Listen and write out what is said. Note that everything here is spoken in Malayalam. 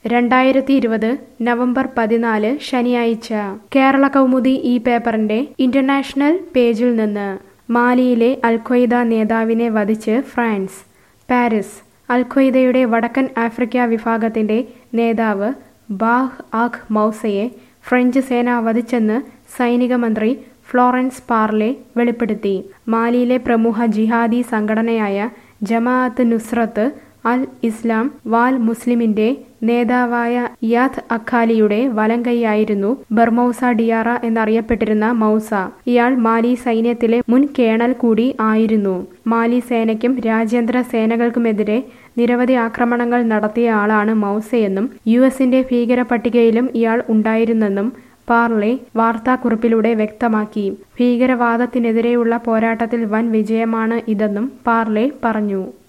രണ്ടായിരത്തി ഇരുപത് നവംബർ പതിനാല് ശനിയാഴ്ച കേരള കൗമുദി ഈ പേപ്പറിന്റെ ഇന്റർനാഷണൽ പേജിൽ നിന്ന് മാലിയിലെ അൽഖ്വയ്ദ നേതാവിനെ വധിച്ച് ഫ്രാൻസ് പാരീസ് അൽഖ്വയ്ദയുടെ വടക്കൻ ആഫ്രിക്ക വിഭാഗത്തിന്റെ നേതാവ് ബാഹ് ആഖ് മൗസയെ ഫ്രഞ്ച് സേന വധിച്ചെന്ന് സൈനിക മന്ത്രി ഫ്ലോറൻസ് പാർലെ വെളിപ്പെടുത്തി മാലിയിലെ പ്രമുഖ ജിഹാദി സംഘടനയായ ജമാഅത്ത് നുസ്രത്ത് അൽ ഇസ്ലാം വാൽ മുസ്ലിമിന്റെ നേതാവായ യാദ് അഖാലിയുടെ വലങ്കൈയായിരുന്നു ബർമൌസ ഡിയാറ എന്നറിയപ്പെട്ടിരുന്ന മൗസ ഇയാൾ മാലി സൈന്യത്തിലെ മുൻ കേണൽ കൂടി ആയിരുന്നു മാലി സേനയ്ക്കും രാജ്യാന്തര സേനകൾക്കുമെതിരെ നിരവധി ആക്രമണങ്ങൾ നടത്തിയ ആളാണ് മൗസയെന്നും യു എസിന്റെ ഭീകര പട്ടികയിലും ഇയാൾ ഉണ്ടായിരുന്നെന്നും പാർലെ വാർത്താക്കുറിപ്പിലൂടെ വ്യക്തമാക്കി ഭീകരവാദത്തിനെതിരെയുള്ള പോരാട്ടത്തിൽ വൻ വിജയമാണ് ഇതെന്നും പാർലെ പറഞ്ഞു